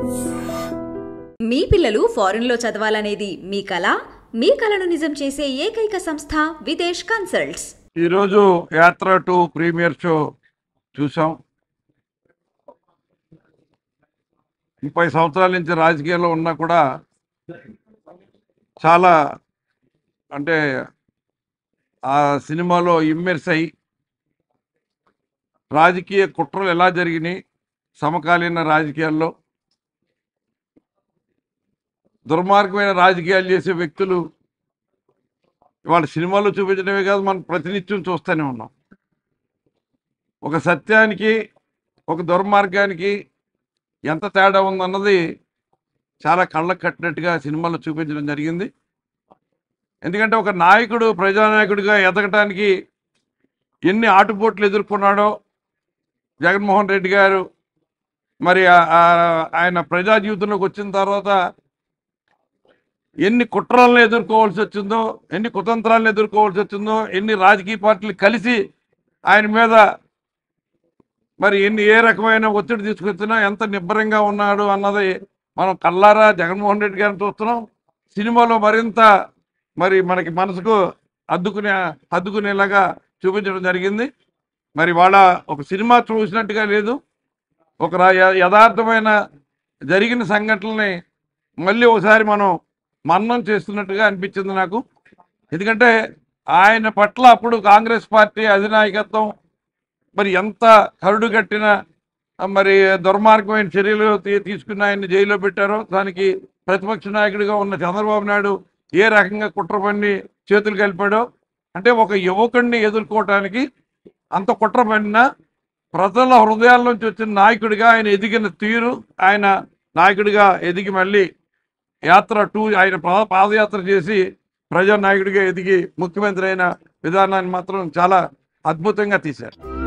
మీ పిల్లలు ఫారెన్లో చదవాలనేది మీ కల మీ కలను నిజం చేసే ఏకైక సంస్థ విదేశ్ కన్సల్ట్స్ ఈరోజు యాత్ర టు ప్రీమియర్ షో చూసాం ముప్పై సంవత్సరాల నుంచి రాజకీయాల్లో ఉన్నా కూడా చాలా అంటే ఆ సినిమాలో ఇమ్మెర్స్ అయి రాజకీయ కుట్రలు ఎలా జరిగినాయి సమకాలీన రాజకీయాల్లో దుర్మార్గమైన రాజకీయాలు చేసే వ్యక్తులు ఇవాళ సినిమాలో చూపించడమే కాదు మనం ప్రతినిత్యం చూస్తూనే ఉన్నాం ఒక సత్యానికి ఒక దుర్మార్గానికి ఎంత తేడా ఉందన్నది చాలా కళ్ళకు కట్టినట్టుగా సినిమాలో చూపించడం జరిగింది ఎందుకంటే ఒక నాయకుడు ప్రజానాయకుడిగా ఎదగటానికి ఎన్ని ఆటుపోట్లు ఎదుర్కొన్నాడో జగన్మోహన్ రెడ్డి గారు మరి ఆ- ఆ- ఆయన ప్రజా జీవితంలోకి వచ్చిన తర్వాత ఎన్ని కుట్రలను ఎదుర్కోవాల్సి వచ్చిందో ఎన్ని కుతంత్రాలను ఎదుర్కోవాల్సి వచ్చిందో ఎన్ని రాజకీయ పార్టీలు కలిసి ఆయన మీద మరి ఎన్ని ఏ రకమైన ఒత్తిడి తీసుకొచ్చినా ఎంత నిబ్బరంగా ఉన్నాడు అన్నది మనం కల్లారా జగన్మోహన్ రెడ్డి గారిని చూస్తున్నాం సినిమాలో మరింత మరి మనకి మనసుకు అద్దుకునే అద్దుకునేలాగా చూపించడం జరిగింది మరి వాళ్ళ ఒక సినిమా చూసినట్టుగా లేదు ఒక రా- య- యథార్థమైన జరిగిన సంఘటనల్ని మళ్ళీ ఒకసారి మనం మన్నం చేస్తున్నట్టుగా అనిపించింది నాకు ఎందుకంటే ఆయన పట్ల అప్పుడు కాంగ్రెస్ పార్టీ అధినాయకత్వం మరి ఎంత కరుడు కట్టిన ఆ, మరి దుర్మార్గమైన చర్యలు తీ- తీసుకుని ఆయన్ని జైల్లో పెట్టారో దానికి ప్రతిపక్ష నాయకుడిగా ఉన్న చంద్రబాబు నాయుడు ఏ రకంగా కుట్ర పన్ని చేతులు కలిపాడో అంటే ఒక యువకుడిని ఎదుర్కోవటానికి అంత కుట్ర పన్నిన ప్రజల హృదయాల నుంచి వచ్చిన నాయకుడిగా ఆయన ఎదిగిన తీరు ఆయన నాయకుడిగా ఎదిగి మళ్ళీ యాత్ర టూ ఆయన పా- పాదయాత్ర చేసి ప్రజానాయకుడిగా ఎదిగి ముఖ్యమంత్రి అయిన విధానాన్ని మాత్రం చాలా అద్భుతంగా తీశారు